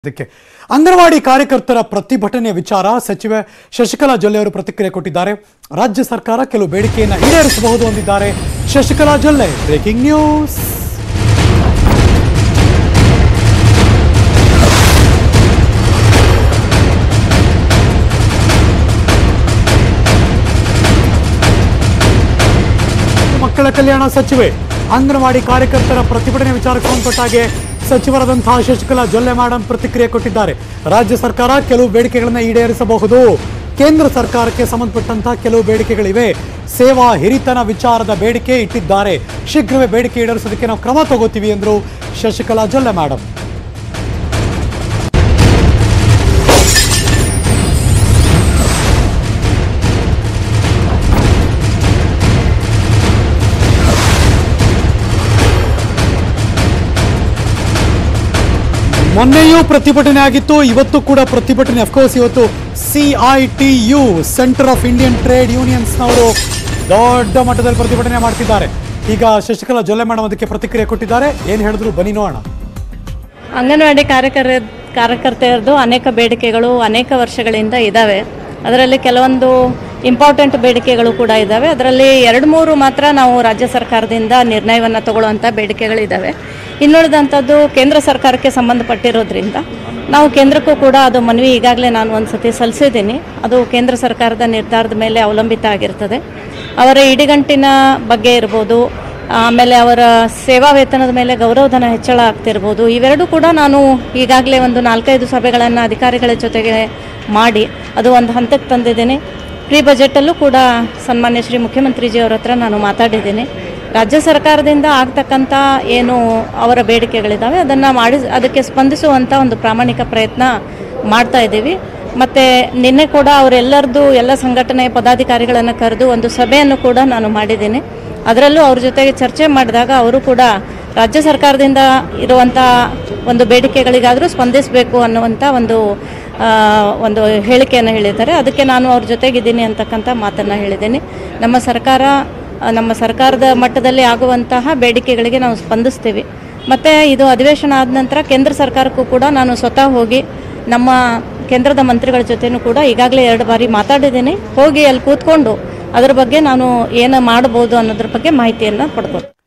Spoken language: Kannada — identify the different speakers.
Speaker 1: ಇದಕ್ಕೆ ಅಂಗನವಾಡಿ ಕಾರ್ಯಕರ್ತರ ಪ್ರತಿಭಟನೆ ವಿಚಾರ ಸಚಿವೆ ಶಶಿಕಲಾ ಜೊಲ್ಲೆ ಅವರು ಪ್ರತಿಕ್ರಿಯೆ ಕೊಟ್ಟಿದ್ದಾರೆ ರಾಜ್ಯ ಸರ್ಕಾರ ಕೆಲವು ಬೇಡಿಕೆಯನ್ನು ಈಡೇರಿಸಬಹುದು ಅಂದಿದ್ದಾರೆ ಶಶಿಕಲಾ ಜೊಲ್ಲೆ ಬ್ರೇಕಿಂಗ್ ನ್ಯೂಸ್ ಮಕ್ಕಳ ಕಲ್ಯಾಣ ಸಚಿವೆ ಅಂಗನವಾಡಿ ಕಾರ್ಯಕರ್ತರ ಪ್ರತಿಭಟನೆ ವಿಚಾರಕ್ಕೆ ಸಂಬಂಧಪಟ್ಟ ಹಾಗೆ ಸಚಿವರಾದಂತಹ ಶಶಿಕಲಾ ಜೊಲ್ಲೆ ಮೇಡಮ್ ಪ್ರತಿಕ್ರಿಯೆ ಕೊಟ್ಟಿದ್ದಾರೆ ರಾಜ್ಯ ಸರ್ಕಾರ ಕೆಲವು ಬೇಡಿಕೆಗಳನ್ನು ಈಡೇರಿಸಬಹುದು ಕೇಂದ್ರ ಸರ್ಕಾರಕ್ಕೆ ಸಂಬಂಧಪಟ್ಟಂತಹ ಕೆಲವು ಬೇಡಿಕೆಗಳಿವೆ ಸೇವಾ ಹಿರಿತನ ವಿಚಾರದ ಬೇಡಿಕೆ ಇಟ್ಟಿದ್ದಾರೆ ಶೀಘ್ರವೇ ಬೇಡಿಕೆ ಈಡೇರಿಸೋದಕ್ಕೆ ನಾವು ಕ್ರಮ ತಗೋತೀವಿ ಎಂದರು ಶಶಿಕಲಾ ಜೊಲ್ಲೆ ಮೇಡಮ್ ಮೊನ್ನೆಯೂ ಪ್ರತಿಭಟನೆ ಆಗಿತ್ತು ಇವತ್ತು ಕೂಡ ಪ್ರತಿಭಟನೆ ಅಫ್ಕೋರ್ಸ್ ಇವತ್ತು C I T U centre of Indian trade ಯೂನಿಯನ್ಸ್ನವರು ದೊಡ್ಡ ಮಟ್ಟದಲ್ಲಿ ಪ್ರತಿಭಟನೆ ಮಾಡ್ತಿದ್ದಾರೆ ಈಗ ಶಶಿಕಲಾ ಜೊಲ್ಲೆ ಮೇಡಮ್ ಅದಕ್ಕೆ ಪ್ರತಿಕ್ರಿಯೆ ಕೊಟ್ಟಿದ್ದಾರೆ ಏನು ಹೇಳಿದ್ರು ಬನ್ನಿ ನೋಡೋಣ
Speaker 2: ಅಂಗನವಾಡಿ ಕಾರ್ಯಕರ ಕಾರ್ಯಕರ್ತೆಯರದು ಅನೇಕ ಬೇಡಿಕೆಗಳು ಅನೇಕ ವರ್ಷಗಳಿಂದ ಇದ್ದಾವೆ ಅದರಲ್ಲಿ ಕೆಲವೊಂದು ಇಂಪಾರ್ಟೆಂಟ್ ಬೇಡಿಕೆಗಳು ಕೂಡ ಇದ್ದಾವೆ ಅದರಲ್ಲಿ ಎರಡು ಮೂರು ಮಾತ್ರ ನಾವು ರಾಜ್ಯ ಸರ್ಕಾರದಿಂದ ನಿರ್ಣಯವನ್ನು ತಗೊಳ್ಳುವಂಥ ಬೇಡಿಕೆಗಳಿದ್ದಾವೆ ಇನ್ನುಳಿದಂಥದ್ದು ಕೇಂದ್ರ ಸರ್ಕಾರಕ್ಕೆ ಸಂಬಂಧಪಟ್ಟಿರೋದ್ರಿಂದ ನಾವು ಕೇಂದ್ರಕ್ಕೂ ಕೂಡ ಅದು ಮನವಿ ಈಗಾಗಲೇ ನಾನು ಒಂದು ಸತಿ ಸಲ್ಲಿಸಿದ್ದೀನಿ ಅದು ಕೇಂದ್ರ ಸರ್ಕಾರದ ನಿರ್ಧಾರದ ಮೇಲೆ ಅವಲಂಬಿತ ಆಗಿರ್ತದೆ ಅವರ ಇಡಿಗಂಟಿನ ಬಗ್ಗೆ ಇರ್ಬೋದು ಆಮೇಲೆ ಅವರ ಸೇವಾ ವೇತನದ ಮೇಲೆ ಗೌರವಧನ ಹೆಚ್ಚಳ ಆಗ್ತಿರ್ಬೋದು ಇವೆರಡೂ ಕೂಡ ನಾನು ಈಗಾಗಲೇ ಒಂದು ನಾಲ್ಕೈದು ಸಭೆಗಳನ್ನು ಅಧಿಕಾರಿಗಳ ಜೊತೆಗೆ ಮಾಡಿ ಅದು ಒಂದು ಹಂತಕ್ಕೆ ತಂದಿದ್ದೀನಿ ಪ್ರೀ ಬಜೆಟಲ್ಲೂ ಕೂಡ ಸನ್ಮಾನ್ಯ ಶ್ರೀ ಮುಖ್ಯಮಂತ್ರಿಜಿಯವರ ಹತ್ರ ನಾನು ಮಾತಾಡಿದ್ದೀನಿ ರಾಜ್ಯ ಸರ್ಕಾರದಿಂದ ಆಗ್ತಕ್ಕಂಥ ಏನು ಅವರ ಬೇಡಿಕೆಗಳಿದ್ದಾವೆ ಅದನ್ನು ಮಾಡಿ ಅದಕ್ಕೆ ಸ್ಪಂದಿಸುವಂಥ ಒಂದು ಪ್ರಾಮಾಣಿಕ ಪ್ರಯತ್ನ ಮಾಡ್ತಾ ಇದ್ದೀವಿ ಮತ್ತು ನಿನ್ನೆ ಕೂಡ ಅವರೆಲ್ಲರದ್ದು ಎಲ್ಲ ಸಂಘಟನೆ ಪದಾಧಿಕಾರಿಗಳನ್ನು ಕರೆದು ಒಂದು ಸಭೆಯನ್ನು ಕೂಡ ನಾನು ಮಾಡಿದ್ದೀನಿ ಅದರಲ್ಲೂ ಅವ್ರ ಜೊತೆಗೆ ಚರ್ಚೆ ಮಾಡಿದಾಗ ಅವರು ಕೂಡ ರಾಜ್ಯ ಸರ್ಕಾರದಿಂದ ಇರುವಂಥ ಒಂದು ಬೇಡಿಕೆಗಳಿಗಾದರೂ ಸ್ಪಂದಿಸಬೇಕು ಅನ್ನುವಂಥ ಒಂದು ಆ, ಒಂದು ಹೇಳಿಕೆಯನ್ನು ಹೇಳಿದ್ದಾರೆ ಅದಕ್ಕೆ ನಾನು ಅವ್ರ ಜೊತೆಗಿದ್ದೀನಿ ಅಂತಕ್ಕಂಥ ಮಾತನ್ನು ಹೇಳಿದ್ದೀನಿ ನಮ್ಮ ಸರ್ಕಾರ ಆ, ನಮ್ಮ ಸರ್ಕಾರದ ಮಟ್ಟದಲ್ಲಿ ಆಗುವಂತಹ ಬೇಡಿಕೆಗಳಿಗೆ ನಾವು ಸ್ಪಂದಿಸ್ತೀವಿ ಮತ್ತು ಇದು ಅಧಿವೇಶನ ಆದ ನಂತರ ಕೇಂದ್ರ ಸರ್ಕಾರಕ್ಕೂ ಕೂಡ ನಾನು ಸ್ವತಃ ಹೋಗಿ ನಮ್ಮ ಕೇಂದ್ರದ ಮಂತ್ರಿಗಳ ಜೊತೆನೂ ಕೂಡ ಈಗಾಗಲೇ ಎರಡು ಬಾರಿ ಮಾತಾಡಿದ್ದೀನಿ ಹೋಗಿ ಅಲ್ಲಿ ಕೂತ್ಕೊಂಡು ಅದರ ಬಗ್ಗೆ ನಾನು ಏನು ಮಾಡ್ಬೋದು ಅನ್ನೋದ್ರ ಬಗ್ಗೆ ಮಾಹಿತಿಯನ್ನು ಪಡ್ಕೊಂಡು